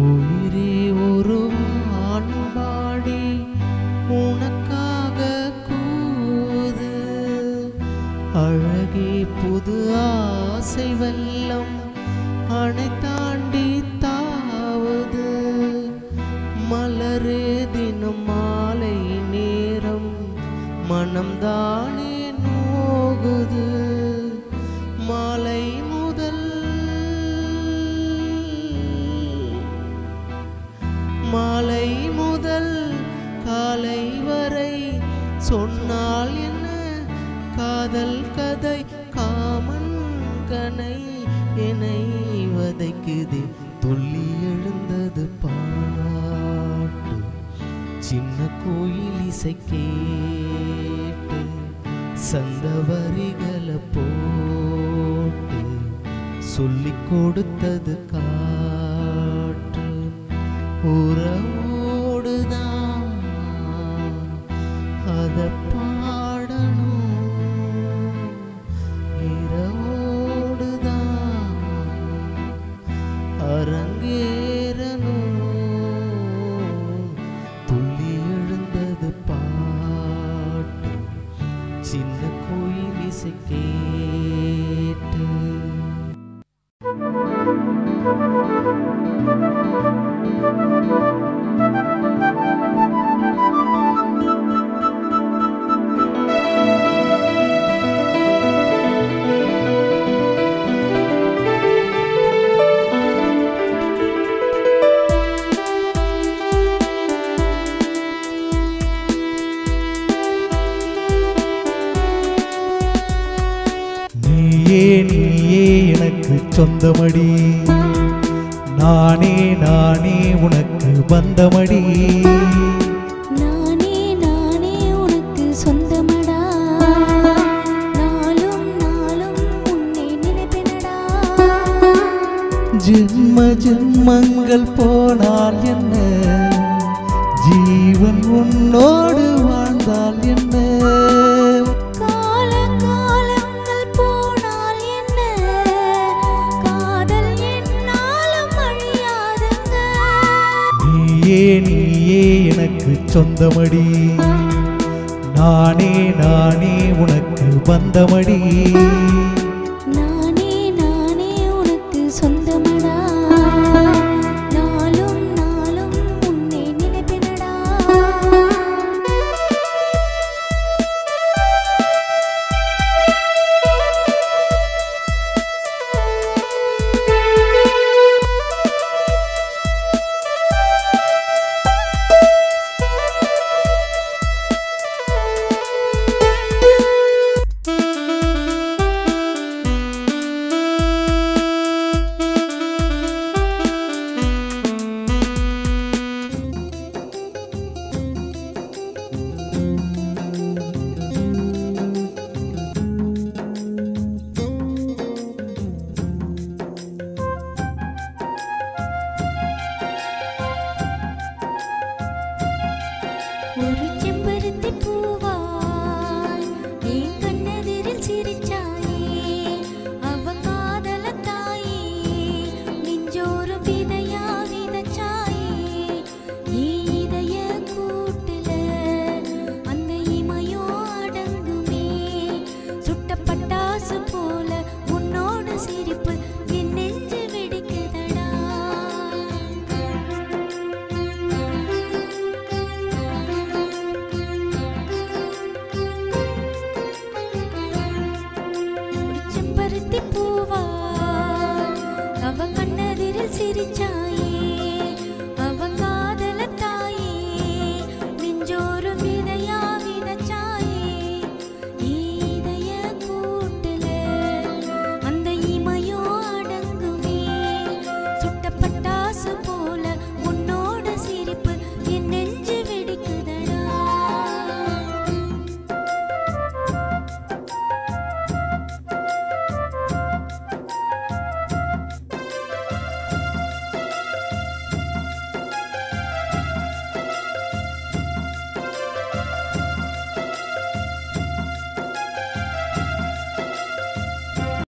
உயிரே ஒரு ஆண்பாடி உனக்காக கூது அழகே புது ஆசை வெள்ளம் அணை தாண்டி தாவுது மலரே தினம் மாலை நேரம் மனம்தானே நோகுது மாலை முதல் மாலை முதல் காலை வரை சொன்னால் என்ன காதல் கதை காமன் கனை என்னை வதைக்குதே துள்ளி எழுந்தது பாட்டு சின்ன கோயில் இசை கேட்டு சந்த வரிகளை போட்டு சொல்லிக் கொடுத்தது காற்று உறவோடுதான் அத பாடணும் இரவோடுதான் அரங்கேறணும் துள்ளி எழுந்தது பாட்டு சின்ன கோயில் இசை கேட்டு நீயே நீயே எனக்கு சொந்தமடி நானே நானே உனக்கு பந்தமடி நானே நானே உனக்கு சொந்தமடா நாளும் நாளும் உன்னை நினைப்பேனடா ஜென்ம ஜென்மங்கள் போனால் என்ன ஜீவன் உன்னோடு வாழ்ந்தால் என்ன கால காலங்கள் போனால் என்ன காதல் என்னாலும் அழியாதுங்க நீயே நீயே எனக்கு சொந்தமடி நானே நானே உனக்கு பந்தமடி நானே நானே உனக்கு சொந்தமடா நாளும் நாளும் உன்னை நினைப்பேனடா ஒரு செம்பருத்தி பூவாய் என் கண்ணெதிரில் சிரிச்சாயே அவ காதல தாயே நெஞ்சோறு விதையா விதச்சாயே என் இதய கூட்டுல அந்த இமையோ அடங்குமே சுட்ட பட்டாசு போல உன்னோட சிரிப்பு என் நெஞ்சு வெடிக்குதடா ஒரு செம்பருத்தி பூ